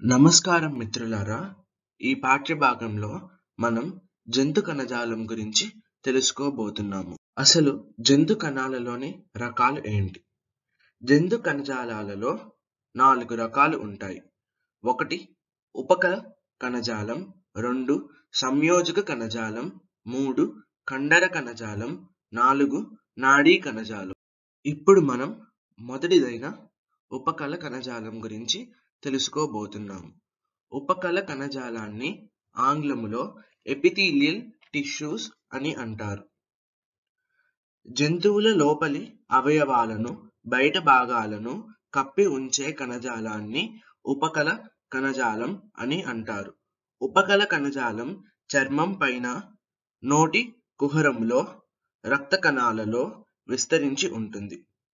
నమస్కారం మిత్రులారా ఈ పాఠ్యభాగంలో మనం జంతు కణజాలం గురించి తెలుసుకోబోతున్నాము అసలు జంతు కణాలలోని రకాలు ఏంటి జంతు కణజాలాలలో నాలుగు రకాలు ఉంటాయి ఒకటి ఉపకల కణజాలం రెండు సంయోజక కణజాలం మూడు కండర కణజాలం నాలుగు నాడీ కణజాలం ఇప్పుడు మనం మొదటిదైన ఉపకల కణజాలం గురించి తెలుసుకోబోతున్నాము ఉపకల కణజాలాన్ని ఆంగ్లములో ఎపిథీలియల్ టిష్యూస్ అని అంటారు జంతువుల లోపలి అవయవాలను బయట భాగాలను కప్పి ఉంచే కణజాలాన్ని ఉపకల కణజాలం అని అంటారు ఉపకల కణజాలం చర్మం పైన నోటి కుహరంలో రక్త కణాలలో విస్తరించి ఉంటుంది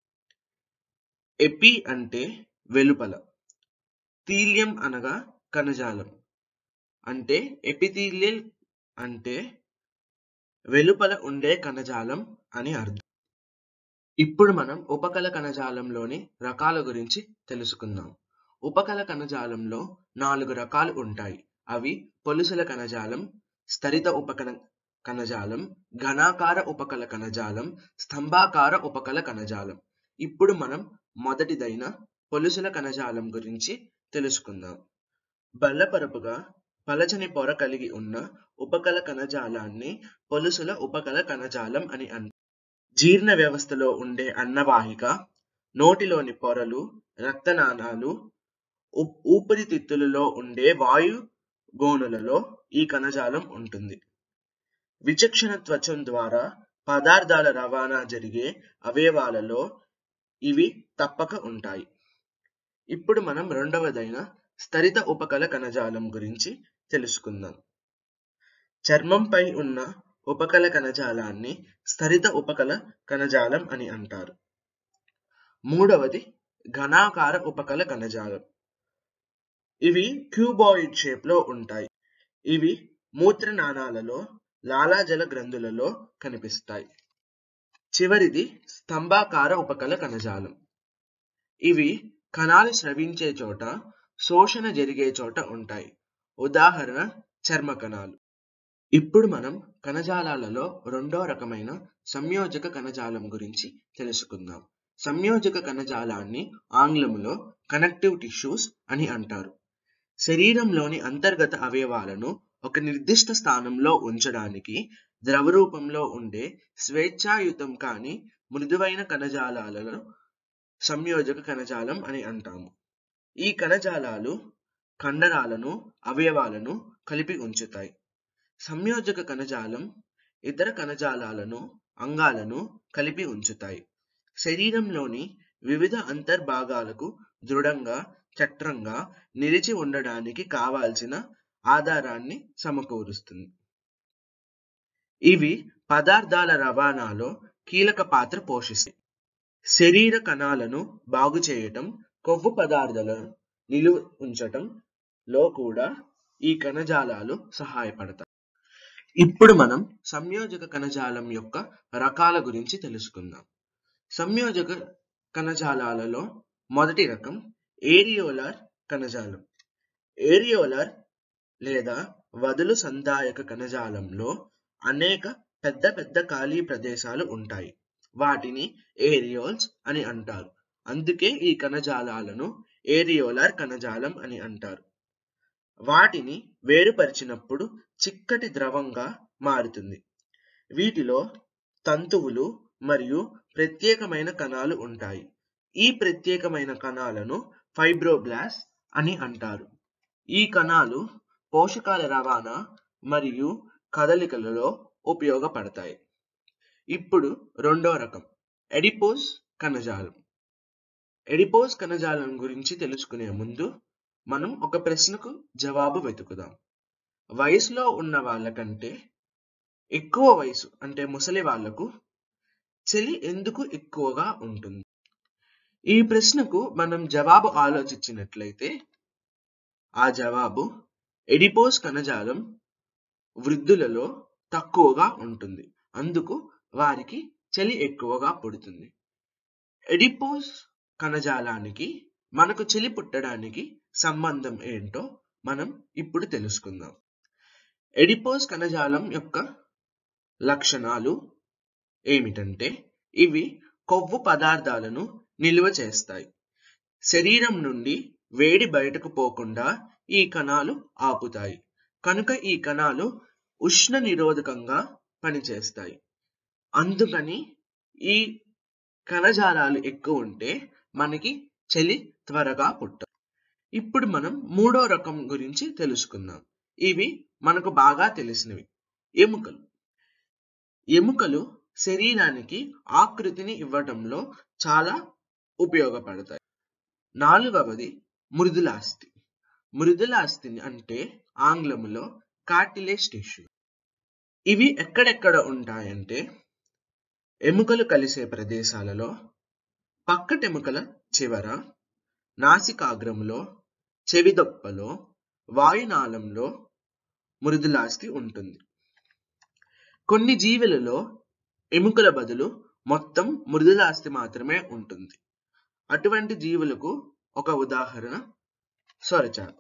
ఎపి అంటే వెలుపల థీలియం అనగా కణజాలం అంటే ఎపిథీలియల్ అంటే వెలుపల ఉండే కణజాలం అని అర్థం ఇప్పుడు మనం ఉపకల కణజాలంలోని రకాల గురించి తెలుసుకుందాం ఉపకల కణజాలంలో నాలుగు రకాలు ఉంటాయి అవి పొలుసుల కణజాలం స్థరిత ఉపకణ కణజాలం ఘనాకార ఉపకల కణజాలం స్తంభాకార ఉపకల కణజాలం ఇప్పుడు మనం మొదటిదైన పొలుసుల కణజాలం గురించి తెలుసుకుందాం బల్లపరపుగా పలచని పొర కలిగి ఉన్న ఉపకల కణజాలాన్ని పొలుసుల ఉపకల కణజాలం అని అంటారు జీర్ణ వ్యవస్థలో ఉండే అన్నవాహిక నోటిలోని పొరలు రక్తనాళాలు ఊపిరితిత్తులలో ఉండే వాయు గోనులలో ఈ కణజాలం ఉంటుంది విచక్షణ త్వచం ద్వారా పదార్థాల రవాణా జరిగే అవయవాలలో ఇవి తప్పక ఉంటాయి ఇప్పుడు మనం రెండవదైన స్థరిత ఉపకల కణజాలం గురించి తెలుసుకుందాం చర్మంపై ఉన్న ఉపకల కణజాలాన్ని స్థరిత ఉపకల కణజాలం అని అంటారు మూడవది ఘనాకార ఉపకల కణజాలం ఇవి క్యూబాయిడ్ షేప్ లో ఉంటాయి ఇవి మూత్రనాళాలలో లాలాజల గ్రంథులలో కనిపిస్తాయి చివరిది స్తంభాకార ఉపకల కణజాలం ఇవి కణాలు స్రవించే చోట శోషణ జరిగే చోట ఉంటాయి ఉదాహరణ చర్మ కణాలు ఇప్పుడు మనం కణజాలాలలో రెండో రకమైన సంయోజక కణజాలం గురించి తెలుసుకుందాం సంయోజక కణజాలాన్ని ఆంగ్లములో కనెక్టివ్ టిష్యూస్ అని అంటారు శరీరంలోని అంతర్గత అవయవాలను ఒక నిర్దిష్ట స్థానంలో ఉంచడానికి ద్రవ రూపంలో ఉండే స్వేచ్ఛాయుతం కాని మృదువైన కణజాలాలలో సంయోజక కణజాలం అని అంటాము ఈ కణజాలాలు కండరాలను అవయవాలను కలిపి ఉంచుతాయి సంయోజక కణజాలం ఇతర కణజాలాలను అంగాలను కలిపి ఉంచుతాయి శరీరంలోని వివిధ అంతర్భాగాలకు దృఢంగా చట్రంగా నిలిచి ఉండడానికి కావాల్సిన ఆధారాన్ని సమకూరుస్తుంది ఇవి పదార్థాల రవాణాలో కీలక పాత్ర పోషిస్తాయి శరీర కణాలను బాగు చేయటం కొవ్వు పదార్థాలను నిలువ ఉంచటం లో కూడా ఈ కణజాలాలు సహాయపడతాయి ఇప్పుడు మనం సంయోజక కణజాలం యొక్క రకాల గురించి తెలుసుకుందాం సంయోజక కణజాలాలలో మొదటి రకం ఏరియోలార్ కణజాలం ఏరియోలార్ లేదా వదులు సందాయక కణజాలంలో అనేక పెద్ద పెద్ద ఖాళీ ప్రదేశాలు ఉంటాయి వాటిని ఏరియోల్స్ అని అంటారు అందుకే ఈ కణజాలాలను ఏరియోలార్ కణజాలం అని అంటారు వాటిని వేరుపరిచినప్పుడు చిక్కటి ద్రవంగా మారుతుంది వీటిలో తంతువులు మరియు ప్రత్యేకమైన కణాలు ఉంటాయి ఈ ప్రత్యేకమైన కణాలను ఫైబ్రోబ్లాస్ అని అంటారు ఈ కణాలు పోషకాల రవాణా మరియు కదలికలలో ఉపయోగపడతాయి ఇప్పుడు రెండో రకం ఎడిపోస్ కణజాలం ఎడిపోస్ కణజాలం గురించి తెలుసుకునే ముందు మనం ఒక ప్రశ్నకు జవాబు వెతుకుదాం వయసులో ఉన్న వాళ్ళకంటే ఎక్కువ వయసు అంటే ముసలి వాళ్లకు చలి ఎందుకు ఎక్కువగా ఉంటుంది ఈ ప్రశ్నకు మనం జవాబు ఆలోచించినట్లయితే ఆ జవాబు ఎడిపోస్ కణజాలం వృద్ధులలో తక్కువగా ఉంటుంది అందుకు వారికి చలి ఎక్కువగా పుడుతుంది ఎడిపోస్ కణజాలానికి మనకు చలి పుట్టడానికి సంబంధం ఏంటో మనం ఇప్పుడు తెలుసుకుందాం ఎడిపోస్ కణజాలం యొక్క లక్షణాలు ఏమిటంటే ఇవి కొవ్వు పదార్థాలను నిల్వ చేస్తాయి శరీరం నుండి వేడి బయటకు పోకుండా ఈ కణాలు ఆపుతాయి కనుక ఈ కణాలు ఉష్ణ నిరోధకంగా పనిచేస్తాయి అందుకని ఈ కణజాలాలు ఎక్కువ ఉంటే మనకి చలి త్వరగా పుట్ట ఇప్పుడు మనం మూడో రకం గురించి తెలుసుకుందాం ఇవి మనకు బాగా తెలిసినవి ఎముకలు ఎముకలు శరీరానికి ఆకృతిని ఇవ్వడంలో చాలా ఉపయోగపడతాయి నాలుగవది మృదులాస్థి మృదులాస్థి అంటే ఆంగ్లములో కార్టిలేజ్ టిష్యూ ఇవి ఎక్కడెక్కడ ఉంటాయంటే ఎముకలు కలిసే ప్రదేశాలలో పక్కటెముకల చివర నాసికాగ్రములో చెవిదొప్పలో వాయునాళంలో మృదులాస్థి ఉంటుంది కొన్ని జీవులలో ఎముకల బదులు మొత్తం మృదులాస్థి మాత్రమే ఉంటుంది అటువంటి జీవులకు ఒక ఉదాహరణ సొరచాప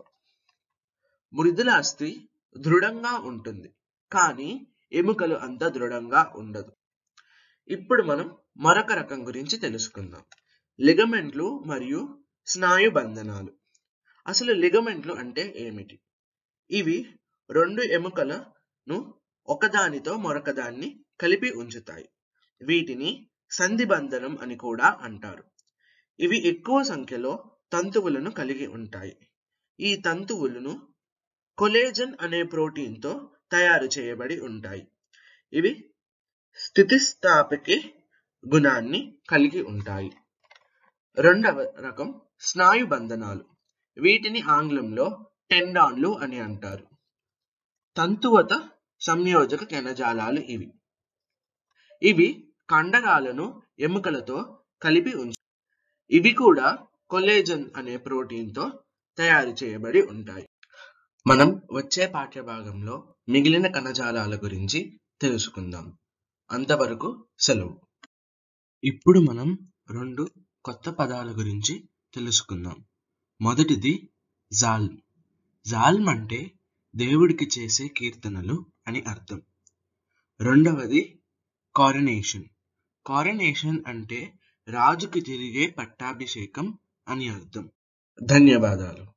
మృదులాస్థి దృఢంగా ఉంటుంది కానీ ఎముకలు అంత దృఢంగా ఉండదు ఇప్పుడు మనం మరొక రకం గురించి తెలుసుకుందాం లిగమెంట్లు మరియు స్నాయు బంధనాలు అసలు లిగమెంట్లు అంటే ఏమిటి ఇవి రెండు ఎముకలను ఒకదానితో మరొకదాన్ని కలిపి ఉంచుతాయి వీటిని సంధి బంధనం అని కూడా అంటారు ఇవి ఎక్కువ సంఖ్యలో తంతువులను కలిగి ఉంటాయి ఈ తంతువులను కొలేజన్ అనే ప్రోటీన్తో తయారు చేయబడి ఉంటాయి ఇవి స్థితిస్థాపకి గుణాన్ని కలిగి ఉంటాయి రెండవ రకం స్నాయు బంధనాలు వీటిని ఆంగ్లంలో టెండాన్లు అని అంటారు తంతువత సంయోజక కణజాలాలు ఇవి ఇవి కండరాలను ఎముకలతో కలిపి ఉంచు ఇవి కూడా కొలేజన్ అనే ప్రోటీన్తో తయారు చేయబడి ఉంటాయి మనం వచ్చే పాఠ్య భాగంలో మిగిలిన కణజాలాల గురించి తెలుసుకుందాం అంతవరకు సెలవు ఇప్పుడు మనం రెండు కొత్త పదాల గురించి తెలుసుకుందాం మొదటిది జాల్మ్ జాల్మ్ అంటే దేవుడికి చేసే కీర్తనలు అని అర్థం రెండవది కారనేషన్ కారనేషన్ అంటే రాజుకి తిరిగే పట్టాభిషేకం అని అర్థం ధన్యవాదాలు